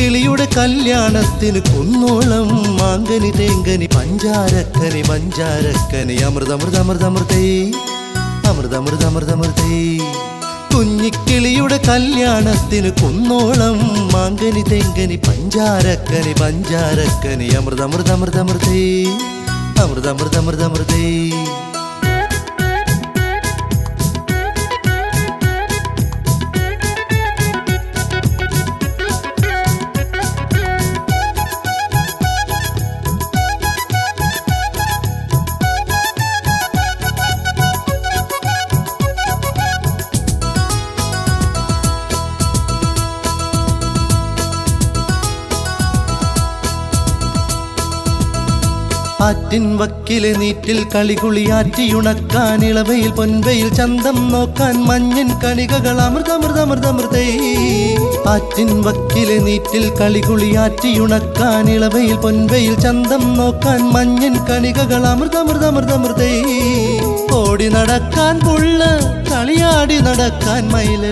കുഞ്ഞിക്കിളിയുടെ കല്യാണത്തിന് കുന്നോളം മാങ്കനി തേങ്കനി പഞ്ചാരക്കനി പഞ്ചാരക്കനി അമൃതമൃതമൃതമൃതേ അമൃതമൃതമൃതമൃതേ കുഞ്ഞിക്കിളിയുടെ കല്യാണത്തിന് കുന്നോളം മാങ്കനി തെങ്കനി പഞ്ചാരക്കനി പഞ്ചാരക്കനി അമൃതമൃതമൃതമൃതേ അമൃതമൃതമൃതമൃതേ ആറ്റിൻ വക്കിലെ നീറ്റിൽ കളികുളിയാറ്റിയുണക്കാൻ ഇളവയിൽ പൊൻവയിൽ ചന്തം നോക്കാൻ മഞ്ഞൻ കണികകൾ അമൃതമൃതമൃതമൃതേ ആറ്റിൻ വക്കിലെ നീറ്റിൽ കളികുളിയാറ്റിയുണക്കാൻ ഇളവയിൽ പൊൻവയിൽ ചന്തം നോക്കാൻ മഞ്ഞൻ കണികകൾ അമൃതമൃതമൃതമൃതേ ഓടി നടക്കാൻ പുള്ള് കളിയാടി നടക്കാൻ മയില്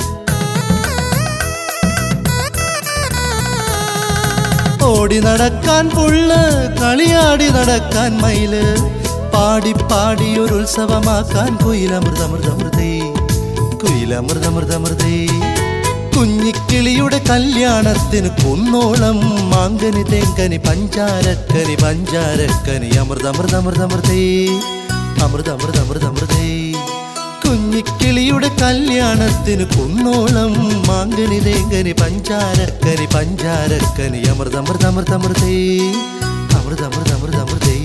ഓടി നടക്കാൻ പുള്ള് കളിയാടി നടക്കാൻ മയില് പാടി പാടി ഒരു ഉത്സവമാക്കാൻ കുയിലമൃതമൃതമൃതേ കുയിലമൃതമൃതമൃതേ കുഞ്ഞിക്കിളിയുടെ കല്യാണത്തിന് കുന്നോളം മാങ്കനി തേങ്കനി പഞ്ചാരക്കനി പഞ്ചാരക്കനി അമൃതമൃതമൃതമൃതേ അമൃതമൃതമൃതമൃതേ കുഞ്ഞിക്കിളിയുടെ കല്യാണത്തിന് കുന്നോളം മാങ്കനി തേങ്കനി പഞ്ചാരക്കനി പഞ്ചാരക്കനി അമൃതമൃതമൃതമൃതേ അമൃതമൃതമൃതമൃതേ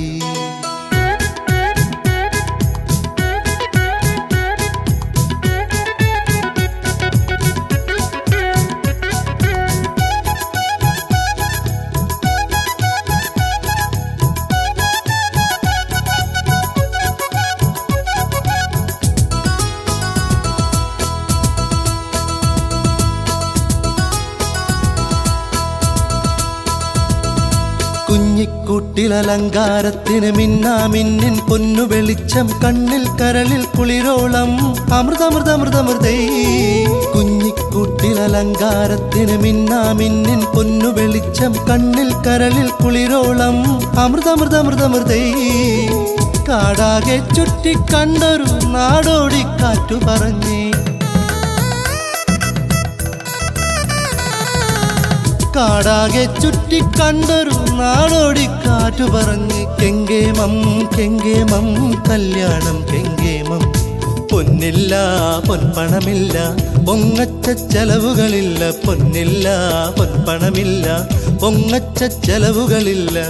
കുഞ്ഞിക്കുട്ടിലലങ്കാരത്തിന് മിന്നാ മിന്നിൻ പൊന്നു വെളിച്ചം കണ്ണിൽ കരളിൽ കുളിരോളം അമൃതമൃതമൃതമൃതേ കുഞ്ഞിക്കുട്ടിലലങ്കാരത്തിന് മിന്നാ മിന്നിൻ പൊന്നു വെളിച്ചം കണ്ണിൽ കരളിൽ കുളിരോളം അമൃതമൃതമൃതമൃതേ കാടാകെ ചുറ്റിക്കണ്ടൊരു നാടോടി കാറ്റു പറഞ്ഞേ കാടാകെ ചുറ്റിക്കണ്ടൊരു നാടോടി കാറ്റു പറഞ്ഞ് കെങ്കേമം കെങ്കേമം കല്യാണം കെങ്കേമം പൊന്നില്ല പൊൻപണമില്ല പൊങ്ങച്ച ചെലവുകളില്ല പൊന്നില്ല പൊൻപണമില്ല പൊങ്ങച്ച ചെലവുകളില്ല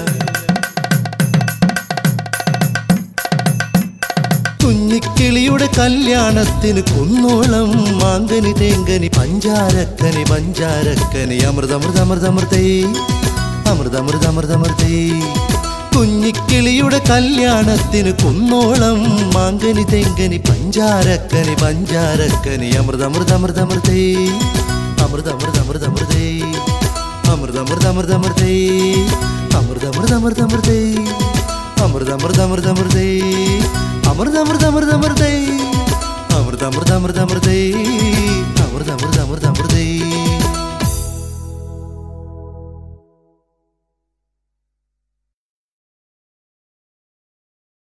കുഞ്ഞിക്കിളിയുടെ കല്യാണത്തിന് കുന്നോളം മാങ്കനി തേങ്കനി പഞ്ചാരക്കനി പഞ്ചാരക്കനി അമൃതമൃതമൃതമൃതേ അമൃതമൃതമൃതമൃതേ കുഞ്ഞിക്കിളിയുടെ കല്യാണത്തിന് കുന്നോളം മാങ്കനി തെങ്കനി പഞ്ചാരക്കനി പഞ്ചാരക്കനി അമൃതമൃതമൃതമൃതേ അമൃതമൃതമൃതമൃതേ അമൃതമൃതമൃതമൃതേ അമൃതമൃതമൃതമൃതേ അമൃതമൃതമൃതമൃതേ അമൃതമൃതമൃതമൃതേ അമൃതമൃതമൃതമൃതേ അമൃതമൃതമൃതമൃതേ